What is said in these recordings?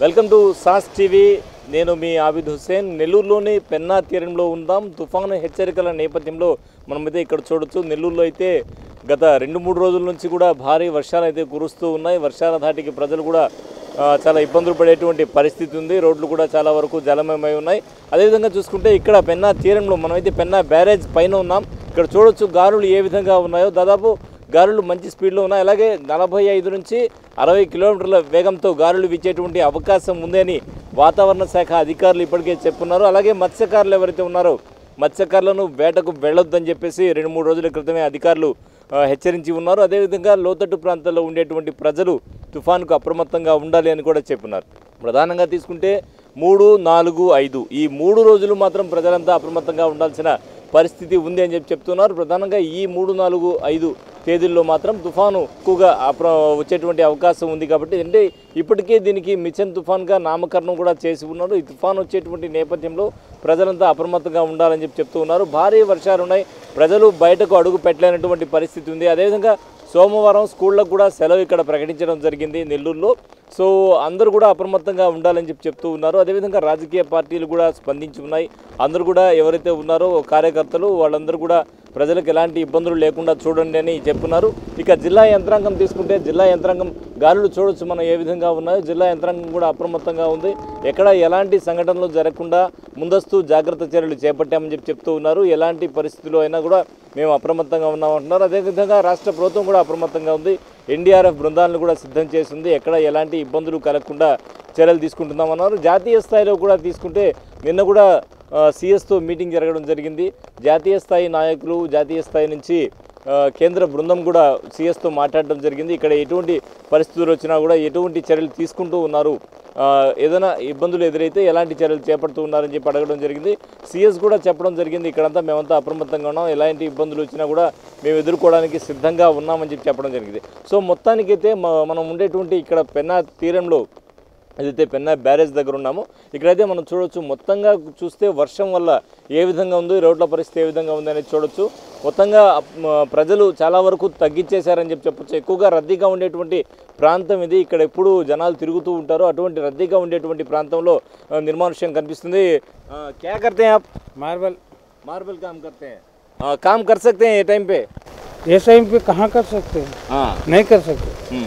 welcome to sauce TV నేను మీ ఆబిద్ హుస్సేన్ నెల్లూరులోని పెన్నా తీరంలో ఉందాం తుఫాను హెచ్చరికల నేపథ్యంలో మనమైతే ఇక్కడ చూడొచ్చు నెల్లూరులో అయితే గత రెండు మూడు రోజుల నుంచి కూడా భారీ వర్షాలు అయితే కురుస్తూ ఉన్నాయి వర్షాల ధాటికి ప్రజలు కూడా ఆ, చాలా ఇబ్బందులు పడేటువంటి పరిస్థితి ఉంది రోడ్లు కూడా చాలా వరకు జలమయమై ఉన్నాయి అదేవిధంగా చూసుకుంటే ఇక్కడ పెన్నా తీరంలో మనమైతే పెన్నా బ్యారేజ్ పైన ఉన్నాం ఇక్కడ చూడొచ్చు గాలులు ఏ విధంగా ఉన్నాయో దాదాపు గాలులు మంచి స్పీడ్లో ఉన్నాయి అలాగే నలభై ఐదు నుంచి అరవై కిలోమీటర్ల వేగంతో గాలులు వీచేటువంటి అవకాశం ఉందని వాతావరణ శాఖ అధికారులు ఇప్పటికే చెప్పున్నారు అలాగే మత్స్యకారులు ఎవరైతే ఉన్నారో మత్స్యకారులను వేటకు వెళ్ళొద్దని చెప్పేసి రెండు మూడు రోజుల క్రితమే అధికారులు ఆ, హెచ్చరించి ఉన్నారు అదేవిధంగా లోతట్టు ప్రాంతాల్లో ఉండేటువంటి ప్రజలు తుఫానుకు అప్రమత్తంగా ఉండాలి అని కూడా చెప్పున్నారు ప్రధానంగా తీసుకుంటే మూడు నాలుగు ఐదు ఈ మూడు రోజులు మాత్రం ప్రజలంతా అప్రమత్తంగా ఉండాల్సిన పరిస్థితి ఉంది అని చెప్పి చెప్తున్నారు ప్రధానంగా ఈ మూడు నాలుగు ఐదు తేదీల్లో మాత్రం తుఫాను ఎక్కువగా అప్ర వచ్చేటువంటి అవకాశం ఉంది కాబట్టి అంటే ఇప్పటికే దీనికి మిషన్ తుఫాన్గా నామకరణం కూడా చేసి ఉన్నారు ఈ తుఫాన్ వచ్చేటువంటి నేపథ్యంలో ప్రజలంతా అప్రమత్తంగా ఉండాలని చెప్పి చెప్తూ ఉన్నారు భారీ వర్షాలు ఉన్నాయి ప్రజలు బయటకు అడుగు పెట్టలేనటువంటి పరిస్థితి ఉంది అదేవిధంగా సోమవారం స్కూళ్ళకు కూడా సెలవు ఇక్కడ ప్రకటించడం జరిగింది నెల్లూరులో సో అందరూ కూడా అప్రమత్తంగా ఉండాలని చెప్పి చెప్తూ ఉన్నారు అదేవిధంగా రాజకీయ పార్టీలు కూడా స్పందించి ఉన్నాయి అందరూ కూడా ఎవరైతే ఉన్నారో కార్యకర్తలు వాళ్ళందరూ కూడా ప్రజలకు ఎలాంటి ఇబ్బందులు లేకుండా చూడండి అని చెప్తున్నారు ఇక జిల్లా యంత్రాంగం తీసుకుంటే జిల్లా యంత్రాంగం గాలులు చూడొచ్చు మనం ఏ విధంగా ఉన్నాయో జిల్లా యంత్రాంగం కూడా అప్రమత్తంగా ఉంది ఎక్కడ ఎలాంటి సంఘటనలు జరగకుండా ముందస్తు జాగ్రత్త చర్యలు చేపట్టామని చెప్పి చెప్తూ ఉన్నారు ఎలాంటి పరిస్థితుల్లో అయినా కూడా మేము అప్రమత్తంగా ఉన్నామంటున్నారు అదేవిధంగా రాష్ట్ర ప్రభుత్వం కూడా అప్రమత్తంగా ఉంది ఎన్డీఆర్ఎఫ్ బృందాలను కూడా సిద్ధం చేసింది ఎక్కడ ఎలాంటి ఇబ్బందులు కలగకుండా చర్యలు తీసుకుంటున్నామన్నారు జాతీయ స్థాయిలో కూడా తీసుకుంటే నిన్న కూడా సిఎస్తో మీటింగ్ జరగడం జరిగింది జాతీయ స్థాయి నాయకులు జాతీయ స్థాయి నుంచి ఆ, కేంద్ర బృందం కూడా సిఎస్తో మాట్లాడడం జరిగింది ఇక్కడ ఎటువంటి పరిస్థితులు వచ్చినా కూడా ఎటువంటి చర్యలు తీసుకుంటూ ఉన్నారు ఆ, ఏదైనా ఇబ్బందులు ఎదురైతే ఎలాంటి చర్యలు చేపడుతూ ఉన్నారని చెప్పి అడగడం జరిగింది సిఎస్ కూడా చెప్పడం జరిగింది ఇక్కడంతా మేమంతా అప్రమత్తంగా ఉన్నాం ఎలాంటి ఇబ్బందులు వచ్చినా కూడా మేము ఎదుర్కోవడానికి సిద్ధంగా ఉన్నామని చెప్పి చెప్పడం జరిగింది సో మొత్తానికైతే మ- మనం ఉండేటువంటి ఇక్కడ పెన్నా తీరంలో ఏదైతే పెన్నా బ్యారేజ్ దగ్గర ఉన్నామో ఇక్కడైతే మనం చూడొచ్చు మొత్తంగా చూస్తే వర్షం వల్ల ఏ విధంగా ఉంది రోడ్ల పరిస్థితి ఏ విధంగా ఉంది అనేది చూడొచ్చు మొత్తంగా మ, ప్రజలు చాలా వరకు తగ్గించేశారని చెప్పి చెప్పొచ్చు ఎక్కువగా రద్దీగా ఉండేటువంటి ప్రాంతం ఇది ఇక్కడ ఎప్పుడు జనాలు తిరుగుతూ ఉంటారు అటువంటి రద్దీగా ఉండేటువంటి ప్రాంతంలో ఆ, నిర్మానుష్యం కనిపిస్తుంది ఆ, క్యా కర్తే हैं आप मार्बल मार्बल काम करते हैं हाँ, काम कर सकते हैं ये टाइम पे ये टाइम पे कहाँ कर सकते हैं हाँ नहीं कर सकते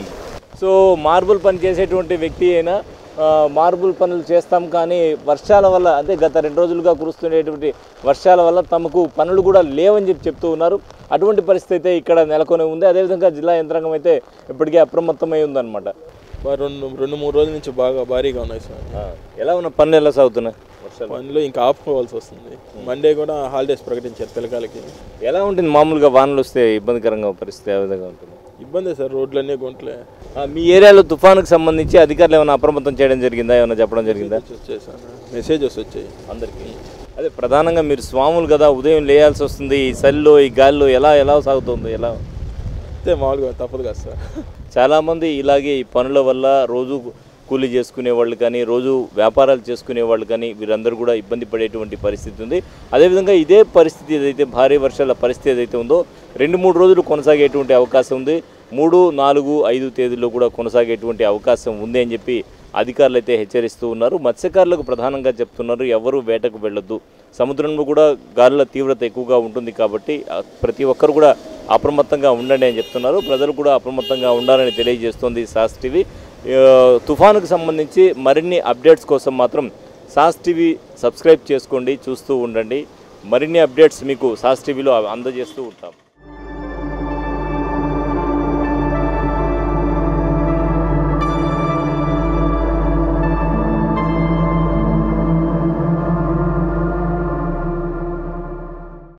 సో మార్బుల్ పని చేసేటువంటి వ్యక్తి అయినా ఆ, మార్బుల్ పనులు చేస్తాం కానీ వర్షాల వల్ల అంటే గత రెండు రోజులుగా కురుస్తున్నటువంటి వర్షాల వల్ల తమకు పనులు కూడా లేవని చెప్పి చెప్తూ ఉన్నారు అటువంటి పరిస్థితి అయితే ఇక్కడ నెలకొని ఉంది అదేవిధంగా జిల్లా యంత్రాంగం అయితే ఇప్పటికే అప్రమత్తమై ఉందన్నమాట బా- రెండు రెండు మూడు రోజుల నుంచి బాగా భారీగా ఉన్నాయి సార్ ఆ, ఎలా ఉన్న పనులు ఎలా సాగుతున్నాయి వర్షాలు పనులు ఇంకా ఆపుకోవాల్సి వస్తుంది మండే కూడా హాలిడేస్ ప్రకటించారు పిల్లకాయలకి ఎలా ఉంటుంది మామూలుగా వానలు వస్తే ఇబ్బందికరంగా పరిస్థితి ఏ విధంగా ఉంటుంది ఇబ్బంది సార్ రోడ్లన్నీ గుంటలే ఆ, మీ ఏరియాలో తుఫానుకు సంబంధించి అధికారులు ఏమైనా అప్రమత్తం చేయడం జరిగిందా ఏమైనా చెప్పడం జరిగిందా వచ్చాయి సార్ మెసేజెస్ వచ్చాయి అందరికీ అదే ప్రధానంగా మీరు స్వాములు కదా ఉదయం లేయాల్సి వస్తుంది ఈ చలిలో ఈ గాలిలో ఎలా ఎలా సాగుతుంది ఎలా అయితే మామూలుగా తప్పదు కదా సార్ చాలామంది ఇలాగే ఈ పనుల వల్ల రోజు కూలీ చేసుకునే వాళ్ళు కానీ రోజు వ్యాపారాలు చేసుకునే వాళ్ళు కానీ వీరందరూ కూడా ఇబ్బంది పడేటువంటి పరిస్థితి ఉంది అదేవిధంగా ఇదే పరిస్థితి ఏదైతే భారీ వర్షాల పరిస్థితి ఏదైతే ఉందో రెండు మూడు రోజులు కొనసాగేటువంటి అవకాశం ఉంది మూడు నాలుగు ఐదు తేదీల్లో కూడా కొనసాగేటువంటి అవకాశం ఉంది అని చెప్పి అధికారులు అయితే హెచ్చరిస్తూ ఉన్నారు మత్స్యకారులకు ప్రధానంగా చెప్తున్నారు ఎవరు వేటకు వెళ్ళొద్దు సముద్రంలో కూడా గాలుల తీవ్రత ఎక్కువగా ఉంటుంది కాబట్టి ఆ, ప్రతి ఒక్కరు కూడా అప్రమత్తంగా ఉండండి అని చెప్తున్నారు ప్రజలు కూడా అప్రమత్తంగా ఉండాలని తెలియజేస్తోంది సాస్ టీవీ ఆ, తుఫానుకు సంబంధించి మరిన్ని అప్డేట్స్ కోసం మాత్రం సాస్ టీవీ సబ్స్క్రైబ్ చేసుకోండి చూస్తూ ఉండండి మరిన్ని అప్డేట్స్ మీకు సాస్ టీవీలో అందజేస్తూ ఉంటాం